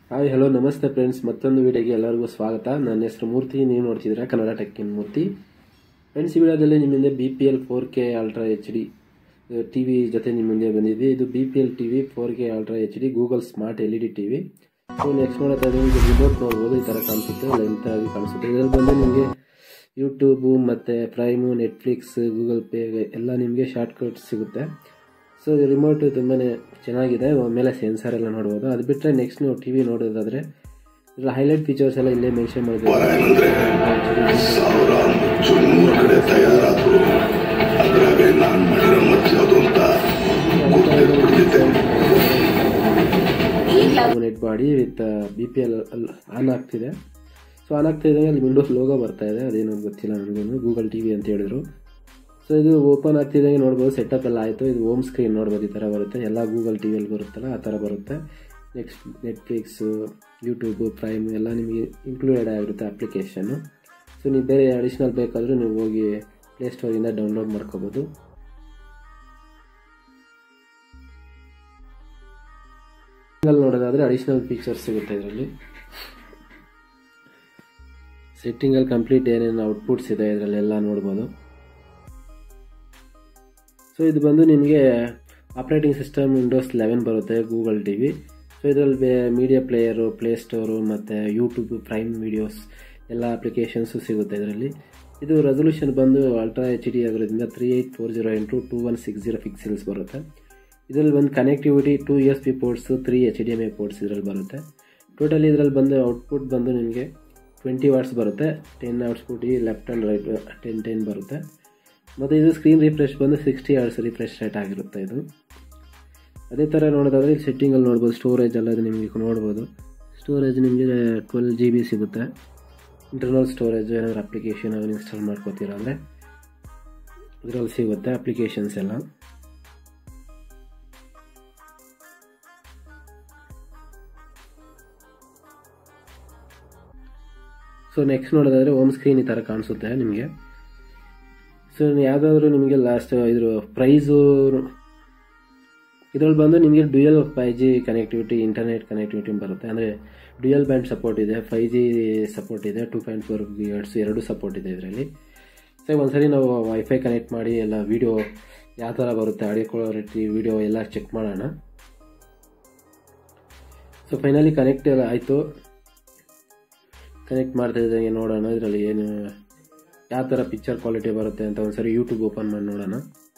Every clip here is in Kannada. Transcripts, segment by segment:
ಹಾಯ್ ಹಲೋ ನಮಸ್ತೆ ಫ್ರೆಂಡ್ಸ್ ಮತ್ತೊಂದು ವಿಡಿಯೋಗೆ ಎಲ್ಲರಿಗೂ ಸ್ವಾಗತ ನನ್ನ ಹೆಸರು ಮೂರ್ತಿ ನೀವು ನೋಡ್ತಿದ್ದೀರಾ ಕನ್ನಡ ಟೆಕ್ಕಿನ್ ಮೂರ್ತಿ ಫ್ರೆಂಡ್ಸ್ ಈ ವಿಡಿಯೋದಲ್ಲಿ ನಿಮ್ಮ ಮುಂದೆ B P L four K ultra H D T V ಜೊತೆ ನಿಮ್ಮ ಮುಂದೆ ಬಂದಿದೆ ಇದು B P L T V four K ultra H D Google smart L E D T V so next ನೋಡ್ತಾ ಇದ್ದೀವಿ ಇದು ರಿಮೋಟ್ ನೋಡ್ಬೋದು ಈ ಥರ ಕಾಣಿಸುತ್ತೆ ಲೆಂತ್ ಆಗಿ ಕಾಣಿಸುತ್ತೆ ಇದರಲ್ಲಿ ಬಂದು ನಿಮಗೆ ಯೂಟ್ಯೂಬು ಮತ್ತು ಪ್ರೈಮು ನೆಟ್ಫ್ಲಿಕ್ಸ್ ಗೂಗಲ್ ಪೇ ಎಲ್ಲ ನಿಮಗೆ ಶಾರ್ಟ್ಕಟ್ ಸಿಗುತ್ತೆ ಸೊ ರಿಮೋಟ್ ತುಂಬಾ ಚೆನ್ನಾಗಿದೆ ಮೇಲೆ ಸೆನ್ಸರ್ ಎಲ್ಲ ನೋಡ್ಬೋದು ಅದು ಬಿಟ್ಟರೆ ನೆಕ್ಸ್ಟ್ ನೀವು ಟಿ ವಿ ನೋಡೋದಾದರೆ ಇದರ ಹೈಲೈಟ್ ಫೀಚರ್ಸ್ ಎಲ್ಲ ಇಲ್ಲೇ ಮೆನ್ಷನ್ ಏನಂದ್ರೆ ಸಾವಿರಾರು ಮುಚ್ಚು ಮೂರು ಕಡೆ ತಯಾರಾದ್ರು ಅದ್ರಾಗೆ ನಾನ್ ಮಾಡಿರೋ ಮದ್ದು ಅಂತ ಗೊತ್ತಿದ್ಬಿಡ್ತಿದ್ದೆ ನೆಟ್ ಬಾಡಿ with B P L on ಆಗ್ತಿದೆ ಸೊ ಆನ್ ಆಗ್ತಿದೆ ಅಲ್ಲಿ ವಿಂಡೋಸ್ ಲೋಗೋ ಬರ್ತಾ ಇದೆ ಅದೇನೋ ಗೊತ್ತಿಲ್ಲ ನನಗೂ ಗೂಗಲ್ ಟಿ ವಿ ಅಂತ ಹೇಳಿದ್ರು ಸೊ ಇದು ಓಪನ್ ಆಗ್ತಿದ್ದಂಗೆ ನೋಡ್ಬೋದು ಸೆಟಪ್ ಎಲ್ಲ ಆಯಿತು ಇದು ಹೋಮ್ ಸ್ಕ್ರೀನ್ ನೋಡ್ಬೋದು ಈ ಥರ ಬರುತ್ತೆ ಎಲ್ಲ ಗೂಗಲ್ ಟಿ ವಿಯಲ್ಲಿ ಬರುತ್ತಲ್ಲ ಆ ಥರ ಬರುತ್ತೆ ನೆಕ್ಸ್ಟ್ ನೆಟ್ಫ್ಲಿಕ್ಸು ಯೂಟ್ಯೂಬು ಪ್ರೈಮ್ ಎಲ್ಲ ನಿಮಗೆ ಇನ್ಕ್ಲೂಡೆಡ್ ಆಗಿರುತ್ತೆ ಅಪ್ಲಿಕೇಶನ್ನು ಸೊ ನೀವು ಬೇರೆ ಅಡಿಷ್ನಲ್ ಬೇಕಾದರೂ ನೀವು ಹೋಗಿ ಪ್ಲೇಸ್ಟೋರಿಂದ ಡೌನ್ಲೋಡ್ ಮಾಡ್ಕೋಬೋದು ಸಿಂಗಲ್ ನೋಡೋದಾದರೆ ಅಡಿಷ್ನಲ್ ಫೀಚರ್ಸ್ ಸಿಗುತ್ತೆ ಇದರಲ್ಲಿ ಸೆಟ್ಟಿಂಗಲ್ಲಿ ಕಂಪ್ಲೀಟ್ ಏನೇನು ಔಟ್ಪುಟ್ಸ್ ಇದೆ ಇದರಲ್ಲೆಲ್ಲ ನೋಡ್ಬೋದು ಸೊ ಇದು ಬಂದು ನಿಮಗೆ ಆಪ್ರೇಟಿಂಗ್ ಸಿಸ್ಟಮ್ ವಿಂಡೋಸ್ ಲೆವೆನ್ ಬರುತ್ತೆ ಗೂಗಲ್ ಟಿ ವಿ ಸೊ ಇದರಲ್ಲಿ ಬೇ ಮೀಡಿಯಾ ಪ್ಲೇಯರು ಪ್ಲೇಸ್ಟೋರು ಮತ್ತು ಯೂಟ್ಯೂಬ್ ಪ್ರೈಮ್ ವೀಡಿಯೋಸ್ ಎಲ್ಲ ಅಪ್ಲಿಕೇಶನ್ಸು ಸಿಗುತ್ತೆ ಇದರಲ್ಲಿ ಇದು ರೆಸೊಲ್ಯೂಷನ್ ಬಂದು ಅಲ್ಟ್ರಾ ಎಚ್ ಡಿ ಆಗಿರೋದ್ರಿಂದ three eight four zero into two one six zero pixels ಬರುತ್ತೆ ಇದರಲ್ಲಿ ಬಂದು connectivity two S P ports three H D M I ports ಇದರಲ್ಲಿ ಬರುತ್ತೆ ಟೋಟಲಿ ಇದರಲ್ಲಿ ಬಂದು ಔಟ್ಪುಟ್ ಬಂದು ನಿಮಗೆ ಟ್ವೆಂಟಿ ವಾಟ್ಸ್ ಬರುತ್ತೆ ಟೆನ್ ಔಟ್ಪುಟ್ ಈ left and right ten ten ಬರುತ್ತೆ ಮತ್ತು ಇದು ಸ್ಕ್ರೀನ್ ರಿಫ್ರೆಶ್ ಬಂದು ಸಿಕ್ಸ್ಟಿ ಅವರ್ಸ್ ರಿಫ್ರೆಶ್ ರೇಟ್ ಆಗಿರುತ್ತೆ ಇದು ಅದೇ ಥರ ನೋಡೋದಾದರೆ ಇಲ್ಲಿ ಸೆಟ್ಟಿಂಗಲ್ಲಿ ನೋಡ್ಬೋದು ಸ್ಟೋರೇಜ್ ಎಲ್ಲ ಇದು ನಿಮಗೆ ನೋಡ್ಬೋದು ಸ್ಟೋರೇಜ್ ನಿಮಗೆ ಟ್ವೆಲ್ ಜಿ ಬಿ ಸಿಗುತ್ತೆ ಇಂಟರ್ನಲ್ ಸ್ಟೋರೇಜ್ ಏನಾದರೂ ಅಪ್ಲಿಕೇಶನ್ ಅದನ್ನು ಇನ್ಸ್ಟಾಲ್ ಮಾಡ್ಕೋತೀರ ಅಂದರೆ ಇದರಲ್ಲಿ ಸಿಗುತ್ತೆ ಅಪ್ಲಿಕೇಶನ್ಸ್ ಎಲ್ಲ ಸೊ ನೆಕ್ಸ್ಟ್ ನೋಡೋದಾದರೆ ಹೋಮ್ ಸ್ಕ್ರೀನ್ ಈ ಥರ ಕಾಣಿಸುತ್ತೆ ನಿಮಗೆ ಸೊ ಯಾವುದಾದ್ರೂ ನಿಮಗೆ ಲಾಸ್ಟ್ ಇದ್ರ ಪ್ರೈಸು ಇದರಲ್ಲಿ ಬಂದು ನಿಮಗೆ dual five G connectivity internet connectivity ಬರುತ್ತೆ ಅಂದರೆ ಡ್ಯೂಯಲ್ ಬ್ಯಾಂಡ್ ಸಪೋರ್ಟ್ ಇದೆ ಫೈ ಜಿ ಸಪೋರ್ಟ್ ಇದೆ ಟೂ ಪಾಯಿಂಟ್ ಫೋರ್ ಗಿಗರ್ಟ್ಸ್ ಎರಡು ಸಪೋರ್ಟ್ ಇದೆ ಇದರಲ್ಲಿ ಸೊ ಒಂದ್ಸರಿ ನಾವು ವೈಫೈ ಕನೆಕ್ಟ್ ಮಾಡಿ ಎಲ್ಲ ವೀಡಿಯೋ ಯಾವ ಥರ ಬರುತ್ತೆ ಆಡಿಯೋ ಕ್ವಾಲಿಟಿ ವೀಡಿಯೋ ಎಲ್ಲ ಚೆಕ್ ಮಾಡೋಣ ಸೊ ಫೈನಲಿ ಕನೆಕ್ಟ್ ಎಲ್ಲ ಆಯಿತು ಕನೆಕ್ಟ್ ಮಾಡ್ತಾ ಇದ್ದಂಗೆ ನೋಡೋಣ ಇದರಲ್ಲಿ ಏನು ಯಾವ ಥರ ಪಿಕ್ಚರ್ ಕ್ವಾಲಿಟಿ ಬರುತ್ತೆ ಅಂತ ಒಂದ್ಸರಿ ಯೂಟ್ಯೂಬ್ ಓಪನ್ ಮಾಡಿ ನೋಡೋಣ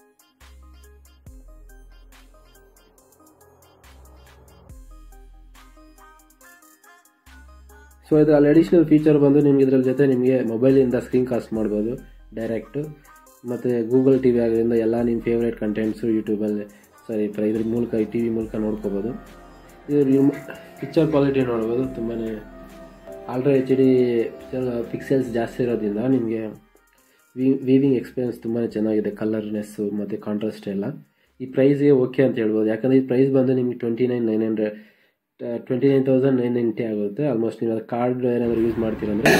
ಸೊ ಇದರಲ್ಲಿ ಅಡಿಷ್ನಲ್ ಫೀಚರ್ ಬಂದು ನಿಮ್ಗೆ ಇದ್ರ ಜೊತೆ ನಿಮಗೆ ಮೊಬೈಲಿಂದ ಸ್ಕ್ರೀನ್ ಕಾಸ್ಟ್ ಮಾಡ್ಬೋದು ಡೈರೆಕ್ಟು ಮತ್ತು ಗೂಗಲ್ ಟಿ ವಿ ಆಗೋದ್ರಿಂದ ಎಲ್ಲ ನಿಮ್ಮ ಫೇವ್ರೇಟ್ ಕಂಟೆಂಟ್ಸು ಯೂಟ್ಯೂಬಲ್ಲಿ ಸಾರಿ ಇದ್ರ ಮೂಲಕ ಟಿ ವಿ ಮೂಲಕ ನೋಡ್ಕೋಬೋದು ಇದು ಪಿಕ್ಚರ್ ಕ್ವಾಲಿಟಿ ನೋಡ್ಬೋದು ತುಂಬಾ ಆಲ್ಟ್ರಾ ಎಚ್ ಡಿ ಪಿಕ್ಸೆಲ್ಸ್ ಜಾಸ್ತಿ ಇರೋದ್ರಿಂದ ನಿಮಗೆ ವಿ ವೀವಿಂಗ್ ಎಕ್ಸ್ಪೀರಿಯನ್ಸ್ ತುಂಬಾ ಚೆನ್ನಾಗಿದೆ ಕಲರ್ನೆಸ್ಸು ಮತ್ತು ಕಾಂಟ್ರಾಸ್ಟ್ ಎಲ್ಲ ಈ ಪ್ರೈಸ್ಗೆ ಓಕೆ ಅಂತ ಹೇಳ್ಬೋದು ಯಾಕಂದರೆ ಈ ಪ್ರೈಸ್ ಬಂದು ನಿಮಗೆ twenty nine nine hundred twenty nine thousand nine ninety ಆಗುತ್ತೆ ಆಲ್ಮೋಸ್ಟ್ ನೀವು ಅದು ಕಾರ್ಡ್ ಏನಾದರೂ ಯೂಸ್ ಮಾಡ್ತೀರಂದರೆ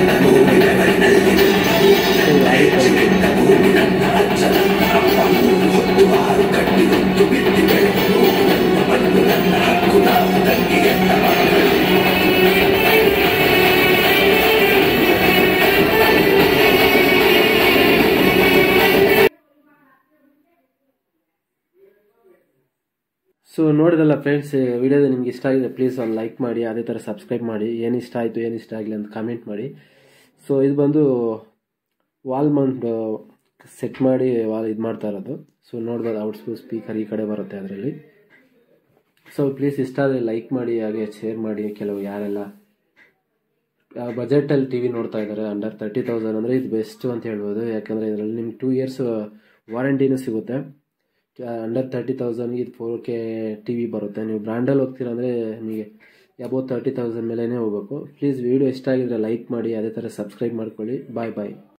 ಸೊ ನೋಡಿದಲ್ಲ ಫ್ರೆಂಡ್ಸ್ ವಿಡಿಯೋದ ನಿಮ್ಗೆ ಇಷ್ಟ ಆಗಿದೆ ಪ್ಲೀಸ್ ಒಂದು ಲೈಕ್ ಮಾಡಿ ಅದೇ ಥರ ಸಬ್ಸ್ಕ್ರೈಬ್ ಮಾಡಿ ಏನು ಇಷ್ಟ ಆಯಿತು ಏನು ಇಷ್ಟ ಆಗಿಲ್ಲ ಅಂತ ಕಾಮೆಂಟ್ ಮಾಡಿ ಸೊ ಇದು ಬಂದು ವಾಲ್ ಮೌಂಟ್ ಸೆಟ್ ಮಾಡಿ ವಾಲ್ ಇದು ಮಾಡ್ತಾ ಇರೋದು ಸೊ ನೋಡ್ಬೋದು ಔಟ್ ಸ್ಪೀಕರ್ ಈ ಕಡೆ ಬರುತ್ತೆ ಅದರಲ್ಲಿ ಸೊ ಪ್ಲೀಸ್ ಇಷ್ಟ ಆದರೆ ಲೈಕ್ ಮಾಡಿ ಹಾಗೆ ಶೇರ್ ಮಾಡಿ ಕೆಲವು ಯಾರೆಲ್ಲ ಬಜೆಟಲ್ಲಿ ಟಿ ವಿ ನೋಡ್ತಾ ಇದ್ದಾರೆ ಅಂಡರ್ ತರ್ಟಿ ತೌಸಂಡ್ ಅಂದರೆ ಇದು ಬೆಸ್ಟು ಅಂತ ಹೇಳ್ಬೋದು ಯಾಕಂದರೆ ಇದರಲ್ಲಿ ನಿಮ್ಗೆ ಟೂ ಇಯರ್ಸ್ ವಾರಂಟಿನೂ ಸಿಗುತ್ತೆ ಅಂಡರ್ ತರ್ಟಿ ತೌಸಂಡ್ಗೆ ಇದು ಫೋರ್ ಕೆ ಟಿ ವಿ ಬರುತ್ತೆ ನೀವು ಬ್ರ್ಯಾಂಡಲ್ಲಿ ಹೋಗ್ತೀರ ಅಂದರೆ ನಿಮಗೆ ಅಬೌವ್ ತರ್ಟಿ ತೌಸಂಡ್ ಮೇಲೇ ಹೋಗ್ಬೇಕು ಪ್ಲೀಸ್ ವಿಡಿಯೋ ಇಷ್ಟ ಆಗಿದ್ರೆ ಲೈಕ್ ಮಾಡಿ ಅದೇ ಥರ ಸಬ್ಸ್ಕ್ರೈಬ್ ಮಾಡ್ಕೊಳ್ಳಿ ಬಾಯ್ ಬಾಯ್